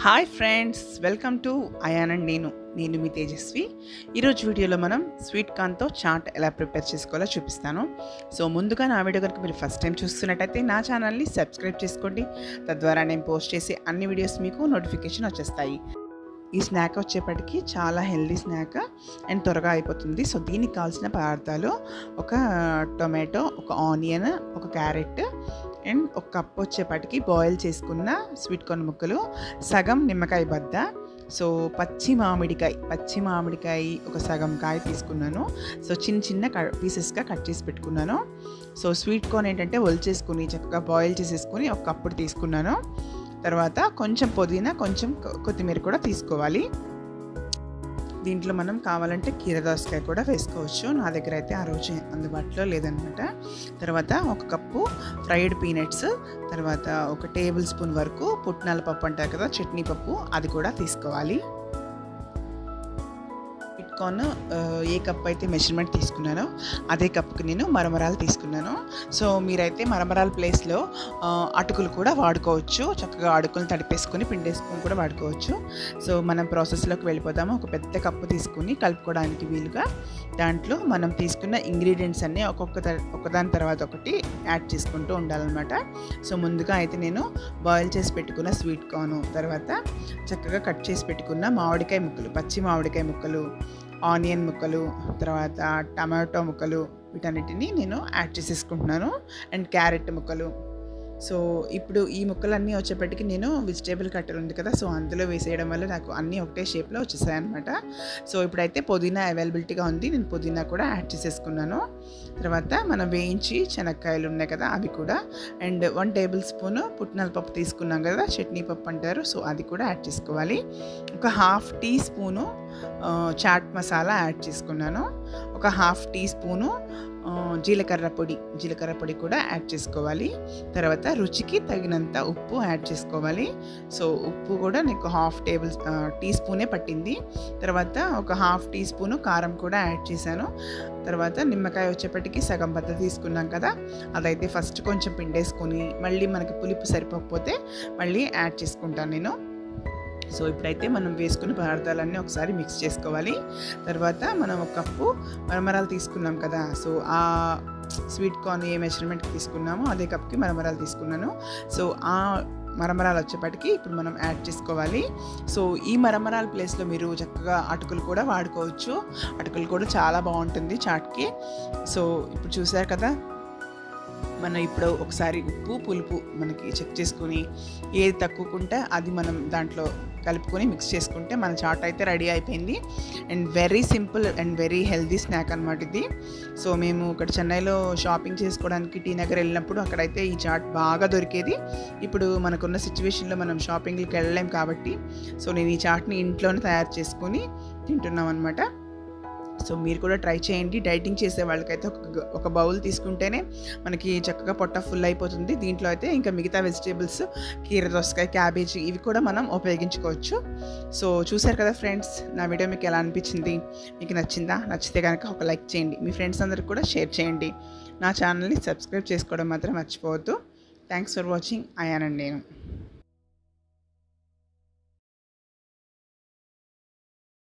hi friends welcome to అయానండ్ నేను నేను మీ తేజస్వి ఈరోజు వీడియోలో మనం స్వీట్ కార్న్తో చాట్ ఎలా ప్రిపేర్ చేసుకోవాలో చూపిస్తాను సో ముందుగా నా వీడియో కనుక మీరు ఫస్ట్ టైం చూస్తున్నట్టయితే నా ఛానల్ని సబ్స్క్రైబ్ చేసుకోండి తద్వారా నేను పోస్ట్ చేసే అన్ని వీడియోస్ మీకు నోటిఫికేషన్ వచ్చేస్తాయి ఈ స్నాక్ వచ్చేప్పటికి చాలా హెల్దీ స్నాక్ అండ్ త్వరగా అయిపోతుంది సో దీనికి కావాల్సిన పదార్థాలు ఒక టొమాటో ఒక ఆనియన్ ఒక క్యారెట్ అండ్ ఒక కప్ వచ్చేపటికి బాయిల్ చేసుకున్న స్వీట్ కార్న్ ముక్కలు సగం నిమ్మకాయ బద్ద సో పచ్చి మామిడికాయ పచ్చి మామిడికాయ ఒక సగం కాయ తీసుకున్నాను సో చిన్న చిన్న పీసెస్గా కట్ చేసి పెట్టుకున్నాను సో స్వీట్ కార్న్ ఏంటంటే ఒలిచేసుకుని చక్కగా బాయిల్ చేసేసుకుని ఒక కప్పుడు తీసుకున్నాను తర్వాత కొంచెం పుదీనా కొంచెం కొత్తిమీర కూడా తీసుకోవాలి దీంట్లో మనం కావాలంటే కీర దోసకాయ కూడా వేసుకోవచ్చు నా దగ్గర అయితే ఆ రోజు అందుబాటులో లేదనమాట తర్వాత ఒక కప్పు ఫ్రైడ్ పీనట్స్ తర్వాత ఒక టేబుల్ స్పూన్ వరకు పుట్నాల పప్పు అంటారు కదా చట్నీ పప్పు అది కూడా తీసుకోవాలి కార్న్ ఏ కప్ అయితే మెజర్మెంట్ తీసుకున్నానో అదే కప్కి నేను మరమరాలు తీసుకున్నాను సో మీరైతే మరమరాల ప్లేస్లో అటుకులు కూడా వాడుకోవచ్చు చక్కగా అటుకులు తడిపేసుకొని పిండేసుకొని కూడా వాడుకోవచ్చు సో మనం ప్రాసెస్లోకి వెళ్ళిపోదాము ఒక పెద్ద కప్పు తీసుకుని కలుపుకోవడానికి వీలుగా దాంట్లో మనం తీసుకున్న ఇంగ్రీడియంట్స్ అన్నీ ఒక్కొక్క ఒకదాని తర్వాత ఒకటి యాడ్ చేసుకుంటూ ఉండాలన్నమాట సో ముందుగా అయితే నేను బాయిల్ చేసి పెట్టుకున్న స్వీట్ కార్న్ తర్వాత చక్కగా కట్ చేసి పెట్టుకున్న మామిడికాయ ముక్కలు పచ్చి మామిడికాయ ముక్కలు ఆనియన్ ముక్కలు తర్వాత టమాటో ముక్కలు వీటన్నిటిని నేను యాడ్ చేసేసుకుంటున్నాను అండ్ క్యారెట్ ముక్కలు సో ఇప్పుడు ఈ ముక్కలన్నీ వచ్చేప్పటికి నేను వెజిటేబుల్ కట్టర్ ఉంది కదా సో అందులో వేసేయడం వల్ల నాకు అన్నీ ఒకటే షేప్లో వచ్చేసాయి అనమాట సో ఇప్పుడైతే పుదీనా అవైలబిలిటీగా ఉంది నేను పుదీనా కూడా యాడ్ చేసేసుకున్నాను తర్వాత మనం వేయించి శనక్కాయలు ఉన్నాయి కదా అవి కూడా అండ్ వన్ టేబుల్ స్పూన్ పుట్నాల పప్పు తీసుకున్నాం కదా చట్నీ పప్పు అంటారు సో అది కూడా యాడ్ చేసుకోవాలి ఒక half teaspoon chaat masala add చేసుకున్నాను ఒక హాఫ్ టీ స్పూను జీలకర్ర పొడి జీలకర్ర పొడి కూడా యాడ్ చేసుకోవాలి తర్వాత రుచికి తగినంత ఉప్పు యాడ్ చేసుకోవాలి సో ఉప్పు కూడా నీకు హాఫ్ టేబుల్ టీ స్పూనే పట్టింది తర్వాత ఒక హాఫ్ టీ స్పూను కారం కూడా యాడ్ చేశాను తర్వాత నిమ్మకాయ వచ్చేప్పటికి సగం బద్ద తీసుకున్నాం కదా అదైతే ఫస్ట్ కొంచెం పిండేసుకొని మళ్ళీ మనకి పులుపు సరిపోకపోతే మళ్ళీ యాడ్ చేసుకుంటాను నేను సో ఇప్పుడైతే మనం వేసుకున్న పదార్థాలన్నీ ఒకసారి మిక్స్ చేసుకోవాలి తర్వాత మనం ఒక కప్పు మరమరాలు తీసుకున్నాం కదా సో ఆ స్వీట్ కార్న్ ఏ మెజర్మెంట్కి తీసుకున్నామో అదే కప్కి మరమరాలు తీసుకున్నాను సో ఆ మరమరాలు వచ్చేప్పటికి ఇప్పుడు మనం యాడ్ చేసుకోవాలి సో ఈ మరమరాల ప్లేస్లో మీరు చక్కగా అటుకులు కూడా వాడుకోవచ్చు అటుకులు కూడా చాలా బాగుంటుంది చాట్కి సో ఇప్పుడు చూసారు కదా మనం ఇప్పుడు ఒకసారి ఉప్పు పులుపు మనకి చెక్ చేసుకుని ఏది తక్కువకుంటే అది మనం దాంట్లో కలుపుకొని మిక్స్ చేసుకుంటే మన చాట్ అయితే రెడీ అయిపోయింది and very simple and very healthy snack అనమాట ఇది సో మేము ఇక్కడ చెన్నైలో షాపింగ్ చేసుకోవడానికి టీ నగర్ వెళ్ళినప్పుడు అక్కడైతే ఈ చాట్ బాగా దొరికేది ఇప్పుడు మనకున్న సిచ్యువేషన్లో మనం షాపింగ్కి వెళ్ళలేం కాబట్టి సో నేను ఈ చాట్ని ఇంట్లోనే తయారు చేసుకొని తింటున్నాం అనమాట సో మీరు కూడా ట్రై చేయండి డైటింగ్ చేసే వాళ్ళకైతే ఒక ఒక బౌల్ తీసుకుంటేనే మనకి చక్కగా పొట్ట ఫుల్ అయిపోతుంది దీంట్లో అయితే ఇంకా మిగతా వెజిటేబుల్స్ కీర దోసకాయ క్యాబేజీ ఇవి కూడా మనం ఉపయోగించుకోవచ్చు సో చూసారు కదా ఫ్రెండ్స్ నా వీడియో మీకు ఎలా అనిపించింది మీకు నచ్చిందా నచ్చితే కనుక ఒక లైక్ చేయండి మీ ఫ్రెండ్స్ అందరికి కూడా షేర్ చేయండి నా ఛానల్ని సబ్స్క్రైబ్ చేసుకోవడం మాత్రం మర్చిపోవద్దు థ్యాంక్స్ ఫర్ వాచింగ్ అయానండి నేను